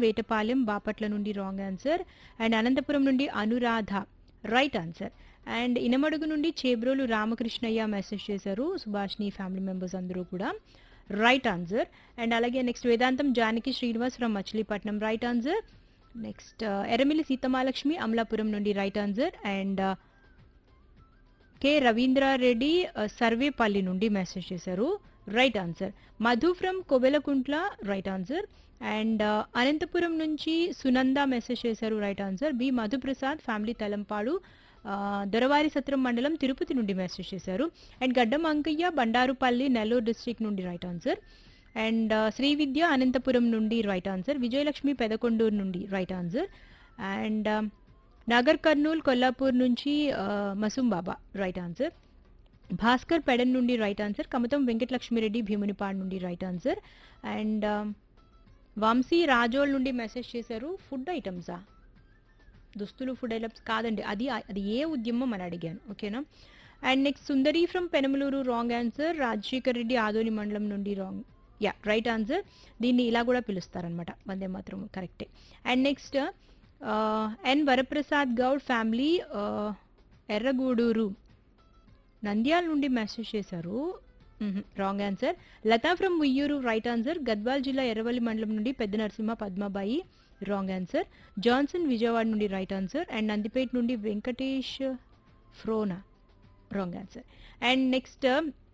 వేటపాలెం బాపట్ల నుండి wrong answer and Anantapuram నుండి Anuradha right answer and Inamadugu నుండి చేబ్రోలు రామకృష్ణయ్య మెసేజ్ చేశారు సుభాష్ని ఫ్యామిలీ మెంబర్స్ అందరూ కూడా రైట్ ఆన్సర్ అండ్ అలాగే next Vedantam Janaki Srinivas from Machilipatnam right answer next Erramilli Seethamalakshmi Amalapuram నుండి right answer and K Ravindrareddy ఆ, సర్వేపల్లి నుండి మెసేజ్ చేశారు right answer Madhu from Kobelakuntla right answer and ఆ, అనంతపురం నుంచి సునంద మెసేజ్ చేశారు right answer B Madhuprasad family Talampadu ఆ, దొరవారి సత్రం మండలం తిరుపతి నుండి మెసేజ్ చేశారు అండ్ గడ్డం అంకయ్య బండారుపల్లి నెల్లూరు డిస్ట్రిక్ట్ నుండి రైట్ ఆన్సర్ అండ్ ఆ, శ్రీ విద్య అనంతపురం నుండి రైట్ ఆన్సర్ విజయలక్ష్మి పెదకొండూరు నుండి రైట్ ఆన్సర్ అండ్ ఆ, నాగర్ కర్నూల్ కొల్లాపూర్ నుంచి ఆ, మసూం బాబా రైట్ ఆన్సర్ భాస్కర్ పెడన్ నుండి రైట్ ఆన్సర్ కమతం వెంకటలక్ష్మిరెడ్డి భీమునిపాడు నుండి రైట్ ఆన్సర్ అండ్ ఆ, వంశీ రాజోల్ నుండి మెసేజ్ చేశారు ఫుడ్ ఐటమ్సా దుస్తులు ఫుడ్ ఐటమ్స్ కాదండి అది అది ఏ ఉద్యమం అని అడిగాను ఓకేనా and next Sundari from Penamaluru wrong answer Rajasekhar Reddy Adoni మండలం నుండి రాంగ్ యా రైట్ ఆన్సర్ దీన్ని ఇలా కూడా పిలుస్తారనమాట వందే మాత్రం కరెక్టే and next N Varaprasad Goud family Erragudur Nandyal నుండి మెసేజ్ చేశారు wrong answer Latha from Uyyuru right answer Gadwal జిల్లా ఎర్రవల్లి మండలం నుండి పెద్ద Narasimha Padmabai wrong answer Johnson Vijayawada నుండి రైట్ ఆన్సర్ అండ్ నందిపేట నుండి వెంకటేష్ ఫ్రోనా wrong answer and next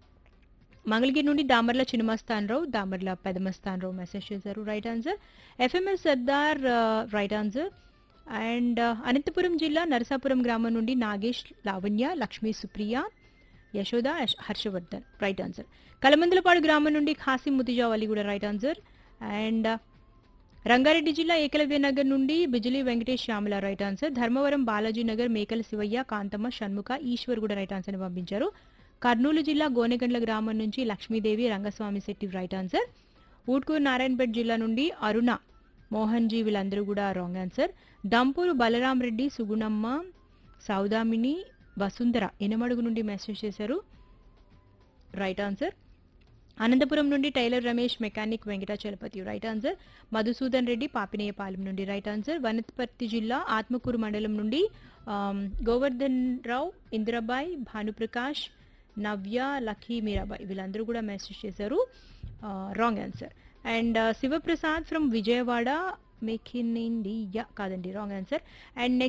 Mangalagiri నుండి దామర్ల చిన్నమస్తానరావు దామర్ల పెదమస్తానరావు మెసేజ్ చేశారు right answer FMS Sardar right answer and Anantapuram జిల్లా నరసాపురం గ్రామం నుండి నాగేష్ లావణ్య లక్ష్మీ సుప్రియ యశోద హర్ష- హర్షవర్ధన్ రైట్ ఆన్సర్ కలమందలపాడు గ్రామం నుండి ఖాసిం ముతిజావ్ అలీ కూడా రైట్ ఆన్సర్ అండ్ రంగారెడ్డి జిల్లా ఏకలవ్య నగర్ నుండి బిజిలీ వెంకటేష్ శ్యామల రైట్ ఆన్సర్ ధర్మవరం బాలాజీ నగర్ మేకల శివయ్య కాంతమ్మ షణ్ముఖ ఈశ్వర్ కూడా రైట్ ఆన్సర్ పంపించారు కర్నూలు జిల్లా గోనెగండ్ల గ్రామం నుంచి లక్ష్మీదేవి రంగస్వామి శెట్టి రైట్ ఆన్సర్ ఊట్కూరు నారాయణపేట జిల్లా నుండి అరుణ మోహన్ జీ వీళ్ళందరూ కూడా రాంగ్ ఆన్సర్ దంపూరు బలరాం రెడ్డి సుగుణమ్మ సౌదామిని వసుంధర ఎనమడుగు నుండి మెసేజ్ చేశారు రైట్ ఆన్సర్ అనంతపురం నుండి tailor Ramesh mechanic Venkatachalapathi right answer Madhusudan Reddy Papineyapalem నుండి రైట్ ఆన్సర్ వనపర్తి జిల్లా ఆత్మకూరు మండలం నుండి ఆమ్, గోవర్ధన్ రావు ఇందిరాబాయ్ భానుప్రకాష్ నవ్య లక్కీ మీరాబాయ్ వీళ్ళందరూ కూడా మెసేజ్ చేశారు wrong answer and Sivaprasad from Vijayawada make in India కాదండి రాంగ్ ఆన్సర్ అండ్ నెక్స్ట్